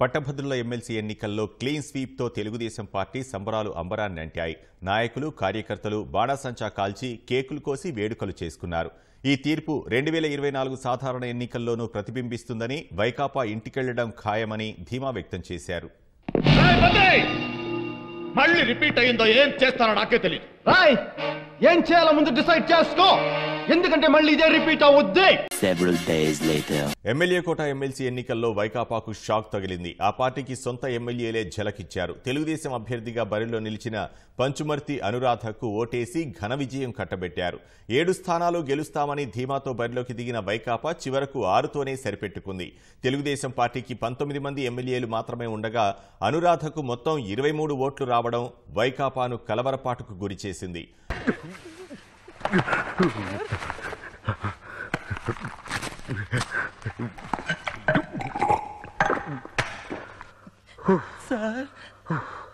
పట్టభద్రుల ఎమ్మెల్సీ ఎన్నికల్లో clean స్వీప్తో Telugu Desam party సంబరాలు అంబరాన్ని అంటాయి నాయకులు కార్యకర్తలు బాణాసంచా కాల్చి కేకులు కోసి వేడుకలు చేసుకున్నారు ఈ తీర్పు రెండు వేల ఇరవై నాలుగు సాధారణ ఎన్నికల్లోనూ ప్రతిబింబిస్తుందని వైకాపా ఇంటికెళ్లడం ఖాయమని ధీమా వ్యక్తం చేశారు రాయ్ బందయ్! మళ్ళీ రిపీట్ అయిందో ఏం చేస్తారో నాకే తెలియదు రాయ్ ఏం చేయాలో ముందు డిసైడ్ చేసుకో ఎందుకంటే మళ్ళీ ఇదే రిపీట్ అవుద్ది Several days later. MLA quota MLC ఎన్నికల్లో వైకాపాకు షాక్ తగిలింది ఆ పార్టీకి సొంత ఎమ్మెల్యేలే ఝలకిచ్చారు తెలుగుదేశం అభ్యర్థిగా బరిలో నిలిచిన పంచుమర్తి అనురాధకు ఓటేసి ఘన విజయం కట్టబెట్టారు ఏడు స్థానాలు గెలుస్తామని ధీమాతో బరిలోకి దిగిన వైకాపా చివరకు ఆరుతోనే సరిపెట్టుకుంది తెలుగుదేశం పార్టీకి పంతొమ్మిది మంది ఎమ్మెల్యేలు మాత్రమే ఉండగా అనురాధకు మొత్తం ఇరవై మూడు ఓట్లు రావడం వైకాపాను కలవరపాటుకు గురిచేసింది సార్